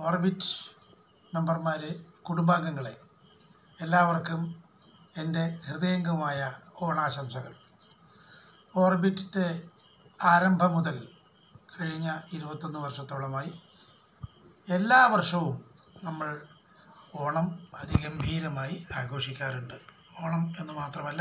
orbit മെമ്പർമാരെ കുടുംബാംഗങ്ങളെ എല്ലാവർക്കും എൻ്റെ ഹൃദയംഗമായ ഓണാശംസകൾ ഓർബിറ്റിൻ്റെ ആരംഭം മുതൽ കഴിഞ്ഞ ഇരുപത്തൊന്ന് വർഷത്തോളമായി എല്ലാ വർഷവും നമ്മൾ ഓണം അതിഗംഭീരമായി ആഘോഷിക്കാറുണ്ട് ഓണം എന്ന് മാത്രമല്ല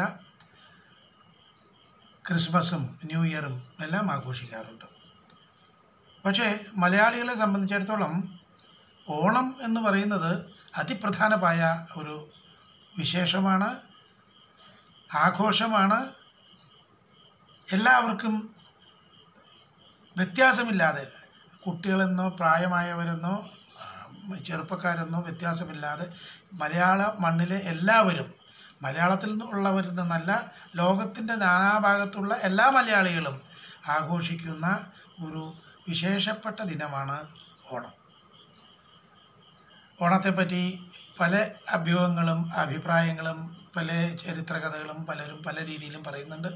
ക്രിസ്മസും ന്യൂ ഇയറും എല്ലാം ആഘോഷിക്കാറുണ്ട് പക്ഷേ മലയാളികളെ സംബന്ധിച്ചിടത്തോളം ഓണം എന്ന് പറയുന്നത് അതിപ്രധാനമായ ഒരു വിശേഷമാണ് ആഘോഷമാണ് എല്ലാവർക്കും വ്യത്യാസമില്ലാതെ കുട്ടികളെന്നോ പ്രായമായവരെന്നോ ആ, ചെറുപ്പക്കാരെന്നോ വ്യത്യാസമില്ലാതെ മലയാള മണ്ണിലെ എല്ലാവരും മലയാളത്തിൽ ഉള്ളവരിൽ നിന്നല്ല ലോകത്തിൻ്റെ നാനാഭാഗത്തുള്ള എല്ലാ മലയാളികളും ആഘോഷിക്കുന്ന ഒരു വിശേഷപ്പെട്ട ദിനമാണ് ഓണം ഓണത്തെപ്പറ്റി പല അഭ്യൂഹങ്ങളും അഭിപ്രായങ്ങളും പല ചരിത്രകഥകളും പലരും പല രീതിയിലും പറയുന്നുണ്ട്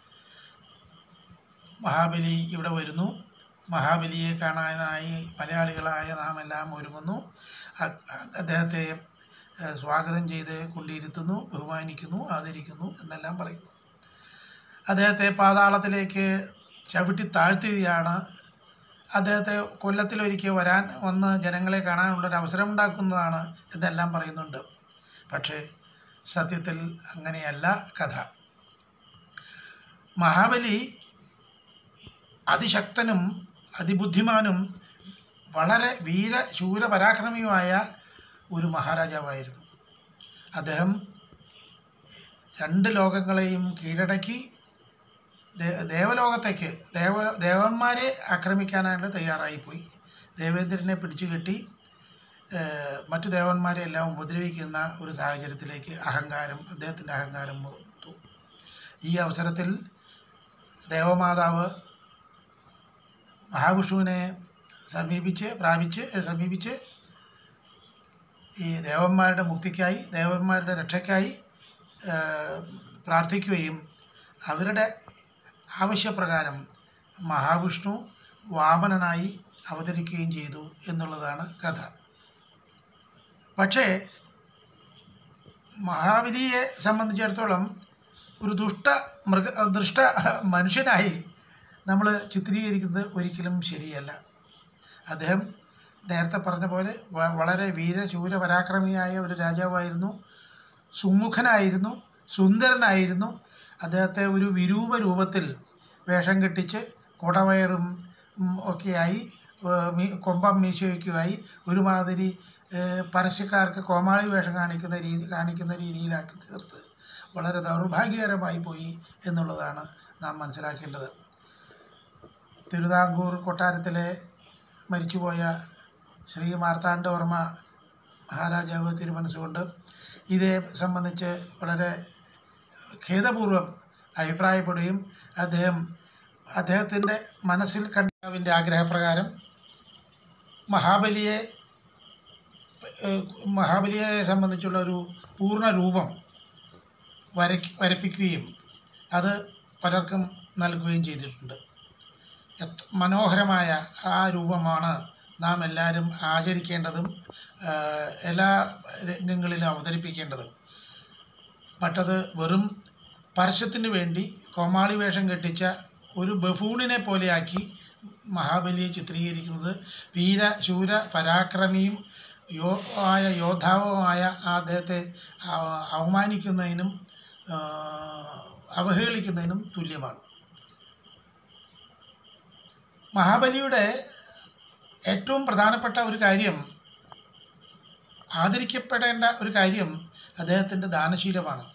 മഹാബലി ഇവിടെ വരുന്നു മഹാബലിയെ കാണാനായി മലയാളികളായ നാം എല്ലാം ഒരുങ്ങുന്നു അ- അ- അദ്ദേഹത്തെ ഏഹ്, സ്വാഗതം ചെയ്ത് കൊണ്ടിരുത്തുന്നു ബഹുമാനിക്കുന്നു ആദരിക്കുന്നു എന്നെല്ലാം പറയുന്നു അദ്ദേഹത്തെ പാതാളത്തിലേക്ക് ചവിട്ടി താഴ്ത്തുകയാണ് അദ്ദേഹത്തെ കൊല്ലത്തിലൊരിക്കൽ വരാൻ വന്ന് ജനങ്ങളെ കാണാനുള്ളൊരു അവസരം ഉണ്ടാക്കുന്നതാണ് എന്നെല്ലാം പറയുന്നുണ്ട് പക്ഷേ സത്യത്തിൽ അങ്ങനെയല്ല കഥ മഹാബലി അതിശക്തനും അതിബുദ്ധിമാനും വളരെ വീര ശൂര പരാക്രമിയുമായ ഒരു മഹാരാജാവായിരുന്നു അദ്ദേഹം രണ്ട് ലോകങ്ങളെയും കീഴടക്കി ദേ- ദേവലോകത്തേക്ക് ദേവ ദേവന്മാരെ ആക്രമിക്കാനായിട്ട് തയ്യാറായിപ്പോയി ദേവേന്ദ്രനെ പിടിച്ചു കെട്ടി ഏഹ്, മറ്റു ദേവന്മാരെ എല്ലാം ഉപദ്രവിക്കുന്ന ഒരു സാഹചര്യത്തിലേക്ക് അഹങ്കാരം അദ്ദേഹത്തിൻ്റെ അഹങ്കാരം വന്നു ഈ അവസരത്തിൽ ദേവമാതാവ് മഹാവിഷ്ണുവിനെ സമീപിച്ച് പ്രാപിച്ച് ഏ, സമീപിച്ച് ഈ ദേവന്മാരുടെ മുക്തിക്കായി ദേവന്മാരുടെ രക്ഷയ്ക്കായി ഏ, പ്രാർത്ഥിക്കുകയും അവരുടെ ആവശ്യപ്രകാരം മഹാവിഷ്ണു വാമനനായി അവതരിക്കുകയും ചെയ്തു എന്നുള്ളതാണ് കഥ പക്ഷേ മഹാബലിയെ സംബന്ധിച്ചിടത്തോളം ഒരു ദുഷ്ട മൃഗ ദുഷ്ട മനുഷ്യനായി നമ്മൾ ചിത്രീകരിക്കുന്നത് ഒരിക്കലും ശരിയല്ല അദ്ദേഹം നേരത്തെ പറഞ്ഞ പോലെ വ- വളരെ വീരശൂര പരാക്രമിയായ ഒരു രാജാവായിരുന്നു സുമുഖനായിരുന്നു സുന്ദരനായിരുന്നു അദ്ദേഹത്തെ ഒരു വിരൂപ രൂപത്തിൽ വേഷം കെട്ടിച്ച് കുടവയറും ഉം, ഒക്കെയായി ഏഹ്, മീ- കൊമ്പം മീശയൊക്കെയായി ഒരുമാതിരി ഏഹ്, പരസ്യക്കാർക്ക് കോമാളി വേഷം കാണിക്കുന്ന രീതി കാണിക്കുന്ന രീതിയിലാക്കി തീർത്ത് വളരെ ദൗർഭാഗ്യകരമായി പോയി എന്നുള്ളതാണ് നാം മനസ്സിലാക്കേണ്ടത് തിരുവിതാംകൂർ കൊട്ടാരത്തിലെ മരിച്ചുപോയ ശ്രീ മാർത്താണ്ഡവർമ്മ മഹാരാജാവ് തിരുമനസ്സുകൊണ്ട് ഇതേ സംബന്ധിച്ച് വളരെ ഖേദപൂർവം അഭിപ്രായപ്പെടുകയും അദ്ദേഹം അദ്ദേഹത്തിൻ്റെ മനസ്സിൽ കണ്ടാവിൻ്റെ ആഗ്രഹപ്രകാരം മഹാബലിയെ ഏഹ്, മഹാബലിയെ സംബന്ധിച്ചുള്ള ഒരു പൂർണ്ണ രൂപം വരയ്ക്ക് വരപ്പിക്കുകയും അത് പലർക്കും നൽകുകയും ചെയ്തിട്ടുണ്ട് എത്ര മനോഹരമായ ആ രൂപമാണ് നാം എല്ലാവരും ആചരിക്കേണ്ടതും ആ, എല്ലാ രംഗങ്ങളിലും അവതരിപ്പിക്കേണ്ടതും മറ്റത് വെറും പരസ്യത്തിന് വേണ്ടി കോമാളി വേഷം കെട്ടിച്ച ഒരു ബഫൂണിനെ പോലെയാക്കി മഹാബലിയെ ചിത്രീകരിക്കുന്നത് വീര ശൂര പരാക്രമിയും യോ ആയ യോദ്ധാവുമായ ആ അദ്ദേഹത്തെ അവ- അവമാനിക്കുന്നതിനും ആ, അവഹേളിക്കുന്നതിനും തുല്യമാണ് മഹാബലിയുടെ ഏറ്റവും പ്രധാനപ്പെട്ട ഒരു കാര്യം ആദരിക്കപ്പെടേണ്ട ഒരു കാര്യം അദ്ദേഹത്തിൻ്റെ ദാനശീലമാണ്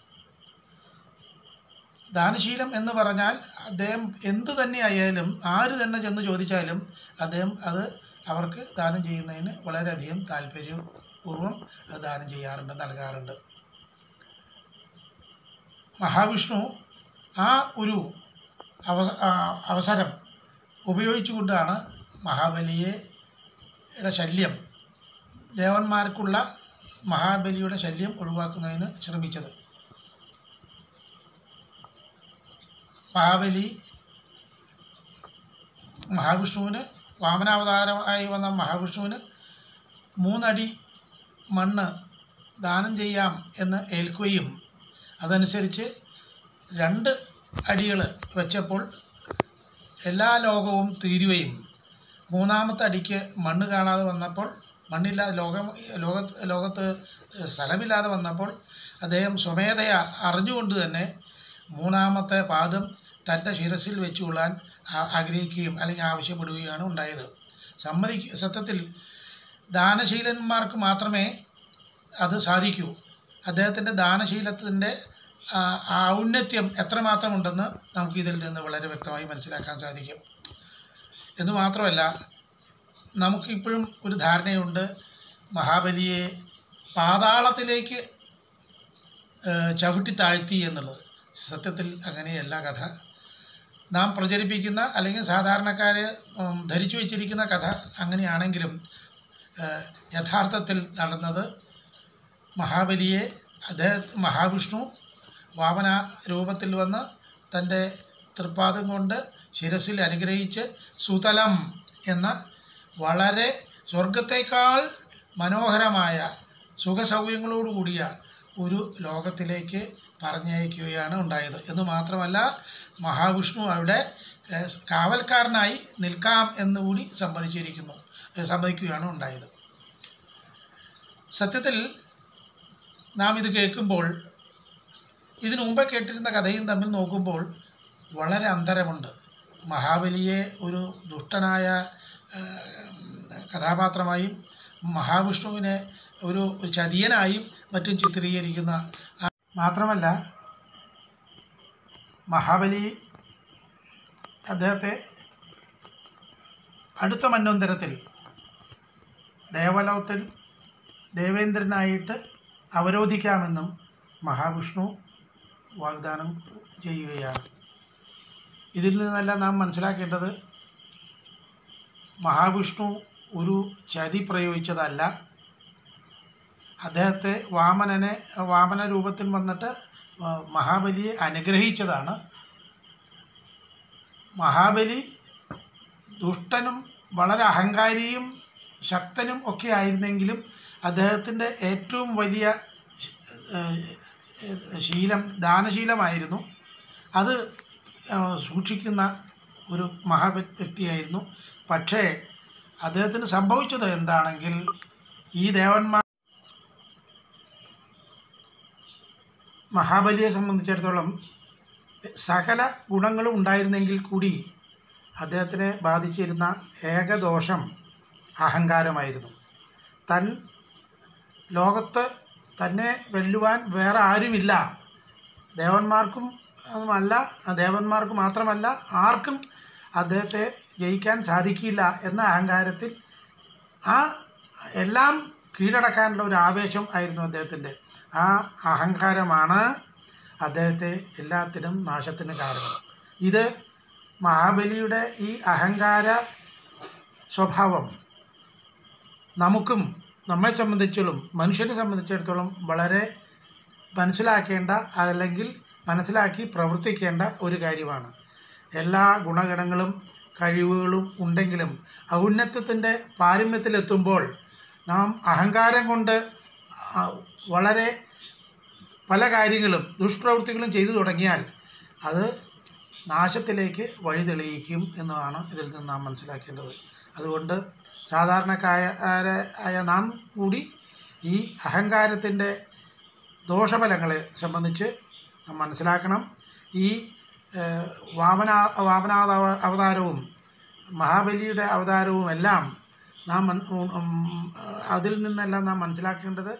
ദാനശീലം എന്ന് പറഞ്ഞാൽ അദ്ദേഹം എന്തു തന്നെയായാലും ആര് തന്നെ ചെന്ന് ചോദിച്ചാലും അദ്ദേഹം അത് അവർക്ക് ദാനം ചെയ്യുന്നതിന് വളരെയധികം താല്പര്യപൂർവ്വം അത് ദാനം ചെയ്യാറുണ്ട് നൽകാറുണ്ട് മഹാവിഷ്ണു ആ ഒരു അവ ആ അവസരം ഉപയോഗിച്ചുകൊണ്ടാണ് മഹാബലിയെ യുടെ ശല്യം ദേവന്മാർക്കുള്ള മഹാബലിയുടെ ശല്യം ഒഴിവാക്കുന്നതിന് ശ്രമിച്ചത് മഹാബലി മഹാവിഷ്ണുവിന് വാമനാവതാരമായി വന്ന മഹാവിഷ്ണുവിന് മൂന്നടി മണ്ണ് ദാനം ചെയ്യാം എന്ന് ഏൽക്കുകയും അതനുസരിച്ച് രണ്ട് അടികൾ വെച്ചപ്പോൾ എല്ലാ ലോകവും തീരുകയും മൂന്നാമത്തെ അടിക്ക് മണ്ണ് കാണാതെ വന്നപ്പോൾ മണ്ണില്ലാതെ ലോകം ലോക ലോകത്ത് സ്ഥലമില്ലാതെ വന്നപ്പോൾ അദ്ദേഹം സ്വമേധയ അറിഞ്ഞുകൊണ്ട് തന്നെ മൂന്നാമത്തെ പാദം തൻ്റെ ശിരസിൽ വെച്ചുകൊള്ളാൻ ആ- ആഗ്രഹിക്കുകയും അല്ലെങ്കിൽ ആവശ്യപ്പെടുകയാണ് ഉണ്ടായത് സമ്മതിക്ക സത്യത്തിൽ ദാനശീലന്മാർക്ക് മാത്രമേ അത് സാധിക്കൂ അദ്ദേഹത്തിൻ്റെ ദാനശീലത്തിൻ്റെ ആ ഔന്നത്യം എത്രമാത്രമുണ്ടെന്ന് നമുക്ക് ഇതിൽ നിന്ന് വളരെ വ്യക്തമായി മനസ്സിലാക്കാൻ സാധിക്കും എന്ന് മാത്രമല്ല നമുക്കിപ്പോഴും ഒരു ധാരണയുണ്ട് മഹാബലിയെ പാതാളത്തിലേക്ക് ഏഹ്, ചവിട്ടി താഴ്ത്തി എന്നുള്ളത് സത്യത്തിൽ അങ്ങനെയല്ല കഥ നാം പ്രചരിപ്പിക്കുന്ന അല്ലെങ്കിൽ സാധാരണക്കാർ ധരിച്ചു വച്ചിരിക്കുന്ന കഥ അങ്ങനെയാണെങ്കിലും ഏഹ്, യഥാർത്ഥത്തിൽ നടന്നത് മഹാബലിയെ അദ്ദേഹം മഹാവിഷ്ണു വാമന രൂപത്തിൽ വന്ന് തൻ്റെ തൃപ്പാദം കൊണ്ട് ശിരസിൽ അനുഗ്രഹിച്ച് സുതലം എന്ന വളരെ സ്വർഗത്തേക്കാൾ മനോഹരമായ സുഖസൗകര്യങ്ങളോടുകൂടിയ ഒരു ലോകത്തിലേക്ക് പറഞ്ഞയക്കുകയാണ് ഉണ്ടായത് എന്ന് മാത്രമല്ല മഹാവിഷ്ണു അവിടെ ഏഹ്, കാവൽക്കാരനായി നിൽക്കാം എന്നുകൂടി സമ്മതിച്ചിരിക്കുന്നു ഏഹ്, സമ്മതിക്കുകയാണ് ഉണ്ടായത് സത്യത്തിൽ നാം ഇത് കേൾക്കുമ്പോൾ ഇതിനു മുമ്പേ കേട്ടിരുന്ന കഥയും തമ്മിൽ നോക്കുമ്പോൾ വളരെ അന്തരമുണ്ട് മഹാബലിയെ ഒരു ദുഷ്ടനായ ആ, കഥാപാത്രമായും മഹാവിഷ്ണുവിനെ ഒരു ചതിയനായും മറ്റും ചിത്രീകരിക്കുന്ന ആ- മാത്രമല്ല മഹാബലി അദ്ദേഹത്തെ അടുത്ത മന്വന്തരത്തിൽ ദേവലോകത്തിൽ ദേവേന്ദ്രനായിട്ട് അവരോധിക്കാമെന്നും മഹാവിഷ്ണു വാഗ്ദാനം ചെയ്യുകയാണ് ഇതിൽ നിന്നെല്ലാം നാം മനസ്സിലാക്കേണ്ടത് മഹാവിഷ്ണു ഒരു ചതി പ്രയോഗിച്ചതല്ല അദ്ദേഹത്തെ വാമനനെ വാമന രൂപത്തിൽ വന്നിട്ട് ആ, മഹാബലിയെ അനുഗ്രഹിച്ചതാണ് മഹാബലി ദുഷ്ടനും വളരെ അഹങ്കാരിയും ശക്തനും ഒക്കെ ആയിരുന്നെങ്കിലും അദ്ദേഹത്തിൻ്റെ ഏറ്റവും വലിയ ഏഹ്, ഏഹ്, ശീലം ദാനശീലമായിരുന്നു അത് ഏഹ്, സൂക്ഷിക്കുന്ന ഒരു മഹാ വ്യക്തിയായിരുന്നു പക്ഷേ അദ്ദേഹത്തിന് സംഭവിച്ചത് എന്താണെങ്കിൽ ഈ ദേവന്മാർ മഹാബലിയെ സംബന്ധിച്ചിടത്തോളം സകല ഗുണങ്ങളും ഉണ്ടായിരുന്നെങ്കിൽ കൂടി അദ്ദേഹത്തിനെ ബാധിച്ചിരുന്ന ഏകദോഷം അഹങ്കാരമായിരുന്നു തൻ ലോകത്ത് തന്നെ വെല്ലുവാൻ വേറെ ആരുമില്ല ദേവന്മാർക്കും അല്ല ദേവന്മാർക്ക് മാത്രമല്ല ആർക്കും അദ്ദേഹത്തെ ജയിക്കാൻ സാധിക്കില്ല എന്ന അഹങ്കാരത്തിൽ ആ എല്ലാം കീഴടക്കാനുള്ള ഒരു ആവേശം ആയിരുന്നു അദ്ദേഹത്തിൻ്റെ ആ അഹങ്കാരമാണ് അദ്ദേഹത്തെ എല്ലാത്തിനും നാശത്തിന് കാരണം ഇത് മഹാബലിയുടെ ഈ അഹങ്കാര സ്വഭാവം നമുക്കും നമ്മെ സംബന്ധിച്ചിടത്തോളം മനുഷ്യനെ സംബന്ധിച്ചിടത്തോളം വളരെ മനസ്സിലാക്കേണ്ട അല്ലെങ്കിൽ മനസ്സിലാക്കി പ്രവർത്തിക്കേണ്ട ഒരു കാര്യമാണ് എല്ലാ ഗുണഗണങ്ങളും കഴിവുകളും ഉണ്ടെങ്കിലും ഔന്നത്യത്തിൻ്റെ പാരമ്യത്തിലെത്തുമ്പോൾ നാം അഹങ്കാരം കൊണ്ട് ആ, വളരെ പല കാര്യങ്ങളും ദുഷ്പ്രവൃത്തികളും ചെയ്തു തുടങ്ങിയാൽ അത് നാശത്തിലേക്ക് വഴി തെളിയിക്കും എന്നതാണ് ഇതിൽ നിന്ന് നാം മനസ്സിലാക്കേണ്ടത് അതുകൊണ്ട് സാധാരണക്കാരായ നാം കൂടി ഈ അഹങ്കാരത്തിൻ്റെ ദോഷഫലങ്ങളെ സംബന്ധിച്ച് നാം മനസ്സിലാക്കണം ഈ ഏഹ്, വാമന വാമനാഥ അവതാരവും മഹാബലിയുടെ അവതാരവും എല്ലാം നാം മൻ- ഉം, ഉം, അതിൽ നിന്നെല്ലാം നാം മനസ്സിലാക്കേണ്ടത്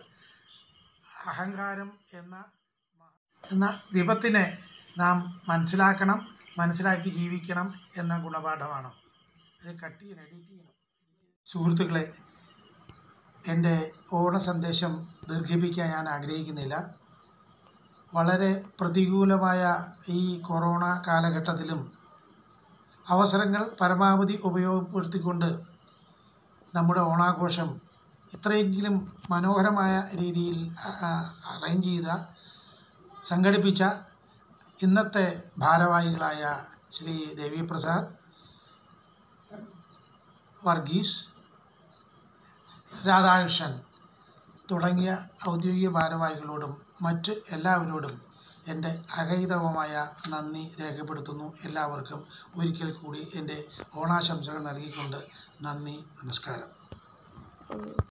അഹങ്കാരം എന്ന എന്ന വിപത്തിനെ നാം മനസ്സിലാക്കണം മനസ്സിലാക്കി ജീവിക്കണം എന്ന ഗുണപാഠമാണ് ഇത് കട്ട് ചെയ്യണം എഡിറ്റ് ചെയ്യണം സുഹൃത്തുക്കളെ എൻ്റെ ഓണ സന്ദേശം ദീർഘിപ്പിക്കാൻ ഞാൻ ആഗ്രഹിക്കുന്നില്ല വളരെ പ്രതികൂലമായ ഈ കൊറോണ കാലഘട്ടത്തിലും അവസരങ്ങൾ പരമാവധി ഉപയോഗപ്പെടുത്തിക്കൊണ്ട് നമ്മുടെ ഓണാഘോഷം ഇത്രയെങ്കിലും മനോഹരമായ രീതിയിൽ അറേഞ്ച് ചെയ്ത സംഘടിപ്പിച്ച ഇന്നത്തെ ഭാരവാഹികളായ ശ്രീ ദേവിപ്രസാദ് വർഗീസ് രാധാകൃഷ്ണൻ തുടങ്ങിയ ഔദ്യോഗിക ഭാരവാഹികളോടും മറ്റ് എല്ലാവരോടും എൻ്റെ അകൈതവമായ നന്ദി രേഖപ്പെടുത്തുന്നു എല്ലാവർക്കും ഒരിക്കൽ കൂടി എൻ്റെ ഓണാശംസകൾ നൽകിക്കൊണ്ട് നന്ദി നമസ്കാരം